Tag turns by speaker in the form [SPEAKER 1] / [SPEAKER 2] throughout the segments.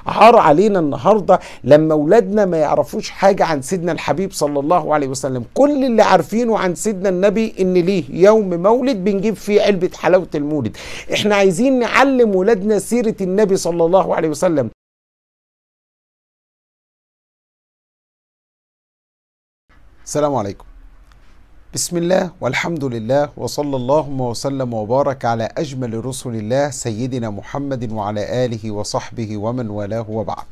[SPEAKER 1] عار علينا النهارده لما اولادنا ما يعرفوش حاجه عن سيدنا الحبيب صلى الله عليه وسلم كل اللي عارفينه عن سيدنا النبي ان ليه يوم مولد بنجيب فيه علبه حلاوه المولد احنا عايزين نعلم ولادنا سيره النبي صلى الله عليه وسلم السلام عليكم بسم الله والحمد لله وصلى اللهم وسلم وبارك على اجمل رسل الله سيدنا محمد وعلى اله وصحبه ومن والاه وبعد.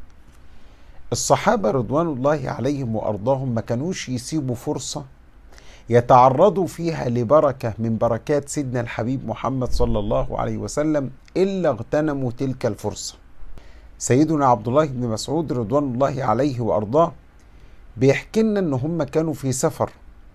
[SPEAKER 1] الصحابه رضوان الله عليهم وارضاهم ما كانوش يسيبوا فرصه يتعرضوا فيها لبركه من بركات سيدنا الحبيب محمد صلى الله عليه وسلم الا اغتنموا تلك الفرصه. سيدنا عبد الله بن مسعود رضوان الله عليه وارضاه بيحكي لنا ان هم كانوا في سفر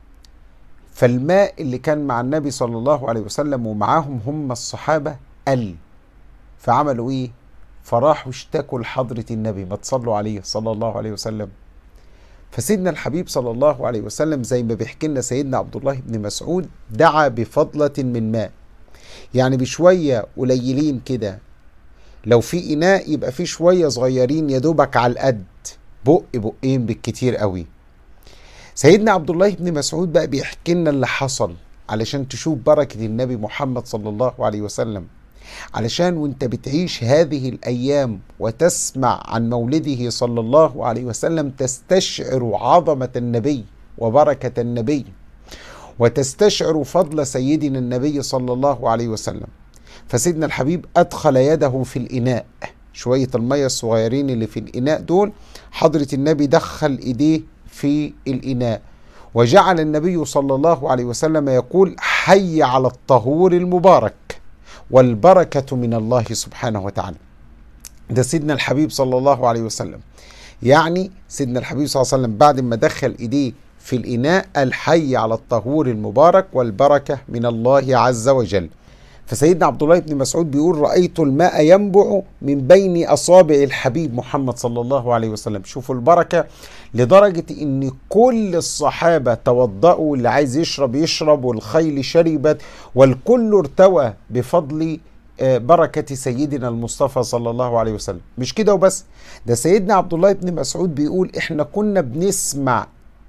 [SPEAKER 1] فالماء اللي كان مع النبي صلى الله عليه وسلم ومعاهم هم الصحابة قل فعملوا ايه فراحوا اشتكوا لحضرة النبي ما تصلوا عليه صلى الله عليه وسلم فسيدنا الحبيب صلى الله عليه وسلم زي ما بيحكي لنا سيدنا عبد الله بن مسعود دعا بفضلة من ماء يعني بشوية قليلين كده لو في إناء يبقى في شوية صغيرين يا دوبك على القد بق بقين بالكتير قوي سيدنا عبد الله بن مسعود بقى بيحكي لنا اللي حصل علشان تشوف بركة النبي محمد صلى الله عليه وسلم علشان وانت بتعيش هذه الأيام وتسمع عن مولده صلى الله عليه وسلم تستشعر عظمة النبي وبركة النبي وتستشعر فضل سيدنا النبي صلى الله عليه وسلم فسيدنا الحبيب أدخل يده في الإناء شوية المية الصغيرين اللي في الإناء دول حضرة النبي دخل إيديه في الإناء وجعل النبي صلى الله عليه وسلم يقول حي على الطهور المبارك والبركة من الله سبحانه وتعالى ده سيدنا الحبيب صلى الله عليه وسلم يعني سيدنا الحبيب صلى الله عليه وسلم بعد ما دخل إيديه في الإناء الحي على الطهور المبارك والبركة من الله عز وجل فسيدنا عبد الله بن مسعود بيقول رأيت الماء ينبع من بين أصابع الحبيب محمد صلى الله عليه وسلم شوفوا البركة لدرجة إن كل الصحابة توضأوا اللي عايز يشرب يشرب والخيل شربت والكل ارتوى بفضل بركة سيدنا المصطفى صلى الله عليه وسلم مش كده وبس ده سيدنا عبد الله بن مسعود بيقول احنا كنا بنسمع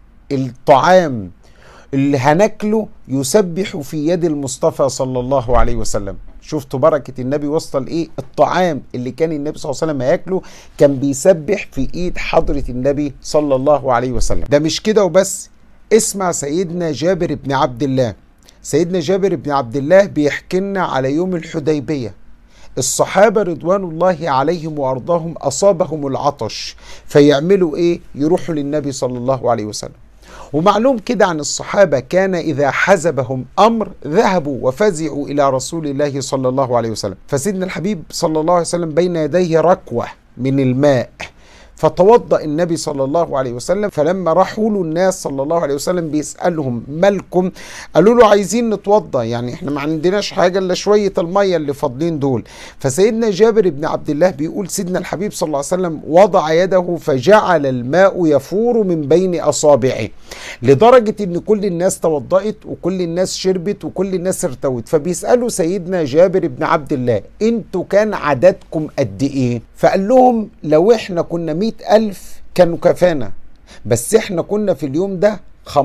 [SPEAKER 1] الطعام اللي هناكله يسبح في يد المصطفى صلى الله عليه وسلم شفتوا بركة النبي وصل ايه الطعام اللي كان النبي صلى الله عليه وسلم ياكله كان بيسبح في ايد حضرة النبي صلى الله عليه وسلم ده مش كده وبس اسمع سيدنا جابر بن عبد الله سيدنا جابر بن عبد الله بيحكي لنا على يوم الحديبية الصحابة رضوان الله عليهم وأرضاهم أصابهم العطش فيعملوا إيه؟ يروحوا للنبي صلى الله عليه وسلم ومعلوم كده عن الصحابة كان إذا حزبهم أمر ذهبوا وفزعوا إلى رسول الله صلى الله عليه وسلم فسيدنا الحبيب صلى الله عليه وسلم بين يديه ركوة من الماء فتوضأ النبي صلى الله عليه وسلم فلما راحوا له الناس صلى الله عليه وسلم بيسألهم مالكم قالوا له عايزين نتوضأ يعني احنا ما عندناش حاجة إلا شوية المية اللي فاضلين دول فسيدنا جابر بن عبد الله بيقول سيدنا الحبيب صلى الله عليه وسلم وضع يده فجعل الماء يفور من بين أصابعه لدرجة إن كل الناس توضأت وكل الناس شربت وكل الناس ارتوت فبيسألوا سيدنا جابر بن عبد الله انتوا كان عددكم قد ايه فقال لهم لو احنا كنا مئة ألف كانوا كفانا بس احنا كنا في اليوم ده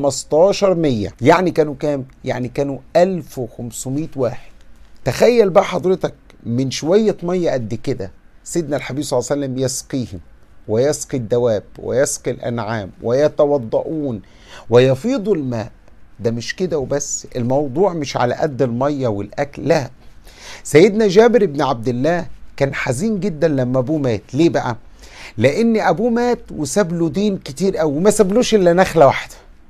[SPEAKER 1] 15 مية يعني كانوا كام؟ يعني كانوا 1500 واحد تخيل بقى حضرتك من شوية مية قد كده سيدنا الحبيب صلى الله عليه وسلم يسقيهم ويسقي الدواب ويسقي الأنعام ويتوضؤون ويفيض الماء ده مش كده وبس الموضوع مش على قد المية والأكل لا سيدنا جابر بن عبد الله كان حزين جدا لما أبوه مات ليه بقى؟ لان ابوه مات وساب له دين كتير قوي وما سابلوش الا نخله واحده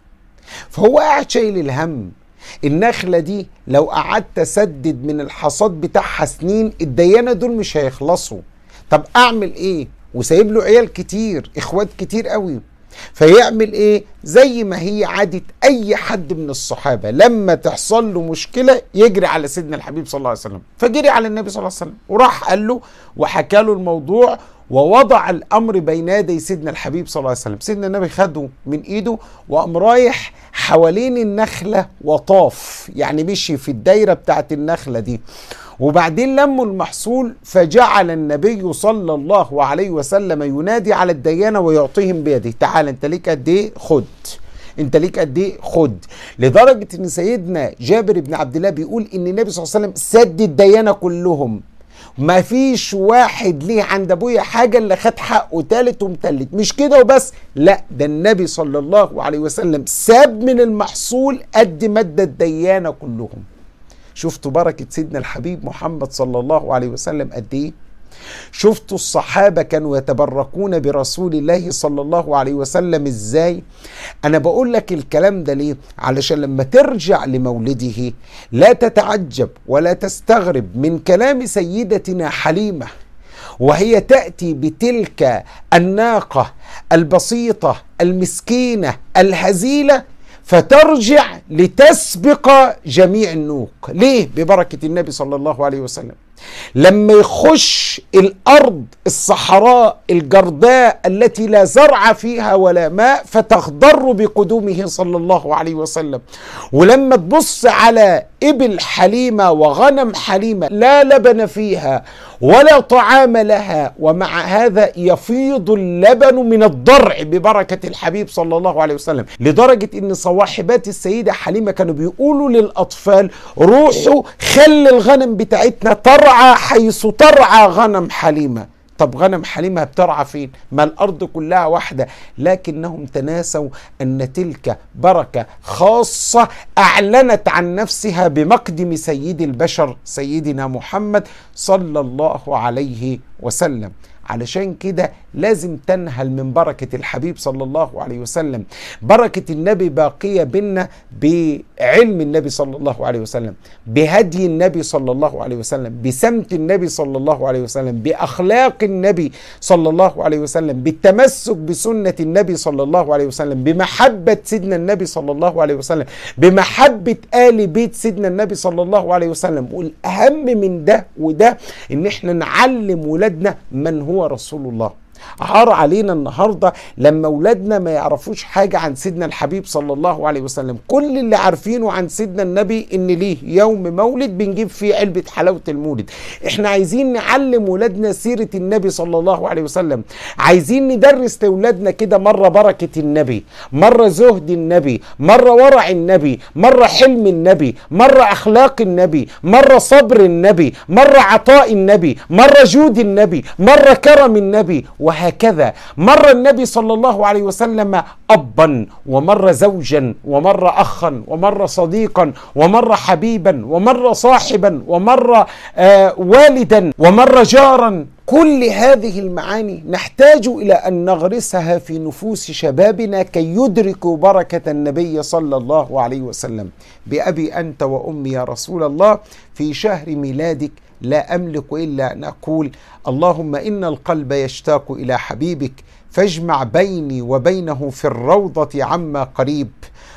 [SPEAKER 1] فهو قاعد شايل الهم النخله دي لو قعدت اسدد من الحصاد بتاعها سنين الديانه دول مش هيخلصوا طب اعمل ايه وسايب له عيال كتير اخوات كتير قوي فيعمل ايه زي ما هي عادة اي حد من الصحابة لما تحصل له مشكلة يجري على سيدنا الحبيب صلى الله عليه وسلم فجري على النبي صلى الله عليه وسلم وراح قال له وحكى له الموضوع ووضع الامر بين يدي سيدنا الحبيب صلى الله عليه وسلم سيدنا النبي خده من ايده وقام رايح حوالين النخله وطاف يعني مشي في الدايره بتاعت النخله دي وبعدين لموا المحصول فجعل النبي صلى الله عليه وسلم ينادي على الديانه ويعطيهم بيده تعال انت ليك قد ايه خد انت ليك قد ايه خد لدرجه ان سيدنا جابر بن عبد الله بيقول ان النبي صلى الله عليه وسلم سد الديانه كلهم ما فيش واحد ليه عند ابويا حاجه اللي خد حقه تالت ومتلت مش كده وبس لا ده النبي صلى الله عليه وسلم ساب من المحصول قد مادة الديانه كلهم شفتوا بركه سيدنا الحبيب محمد صلى الله عليه وسلم قد ايه شفتوا الصحابه كانوا يتبركون برسول الله صلى الله عليه وسلم ازاي انا بقول لك الكلام ده ليه علشان لما ترجع لمولده لا تتعجب ولا تستغرب من كلام سيدتنا حليمه وهي تاتي بتلك الناقه البسيطه المسكينه الهزيله فترجع لتسبق جميع النوق ليه ببركه النبي صلى الله عليه وسلم لما يخش الارض الصحراء الجرداء التي لا زرع فيها ولا ماء فتخضر بقدومه صلى الله عليه وسلم ولما تبص على ابل حليمه وغنم حليمه لا لبن فيها ولا طعام لها ومع هذا يفيض اللبن من الضرع ببركه الحبيب صلى الله عليه وسلم لدرجه ان صواحبات السيده حليمه كانوا بيقولوا للاطفال روحوا خلي الغنم بتاعتنا ترعى حيث ترعى غنم حليمه طب غنم حليمة بترعى فين ما الأرض كلها واحدة لكنهم تناسوا أن تلك بركة خاصة أعلنت عن نفسها بمقدم سيد البشر سيدنا محمد صلى الله عليه وسلم علشان كده لازم تنهل من بركة الحبيب صلى الله عليه وسلم بركة النبي باقية بينا بعلم النبي صلى الله عليه وسلم بهدي النبي صلى الله عليه وسلم بسمت النبي صلى الله عليه وسلم بأخلاق النبي صلى الله عليه وسلم بالتمسك بسنة النبي صلى الله عليه وسلم بمحبة سيدنا النبي صلى الله عليه وسلم بمحبة آل بيت سيدنا النبي صلى الله عليه وسلم والأهم من ده وده إن احنا نعلم ولادنا من هو رسول الله عار علينا النهارده لما اولادنا ما يعرفوش حاجه عن سيدنا الحبيب صلى الله عليه وسلم كل اللي عارفينه عن سيدنا النبي ان ليه يوم مولد بنجيب فيه علبه حلاوه المولد احنا عايزين نعلم ولادنا سيره النبي صلى الله عليه وسلم عايزين ندرس لاولادنا كده مره بركه النبي مره زهد النبي مره ورع النبي مره حلم النبي مره اخلاق النبي مره صبر النبي مره عطاء النبي مره جود النبي مره كرم النبي وهكذا مر النبي صلى الله عليه وسلم ابا ومر زوجا ومر اخا ومر صديقا ومر حبيبا ومر صاحبا ومر آه والدا ومر جارا كل هذه المعاني نحتاج الى ان نغرسها في نفوس شبابنا كي يدركوا بركه النبي صلى الله عليه وسلم بابي انت وامي يا رسول الله في شهر ميلادك لا املك الا ان اقول اللهم ان القلب يشتاق الى حبيبك فاجمع بيني وبينه في الروضه عما قريب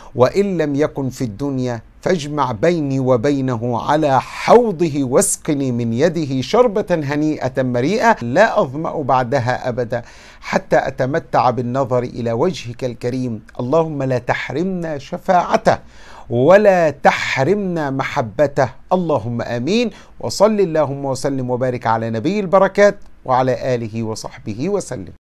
[SPEAKER 1] وان لم يكن في الدنيا فاجمع بيني وبينه على حوضه واسقني من يده شربة هنيئة مريئة لا أظمأ بعدها أبدا حتى أتمتع بالنظر إلى وجهك الكريم اللهم لا تحرمنا شفاعته ولا تحرمنا محبته اللهم امين وصل اللهم وسلم وبارك على نبي البركات وعلى اله وصحبه وسلم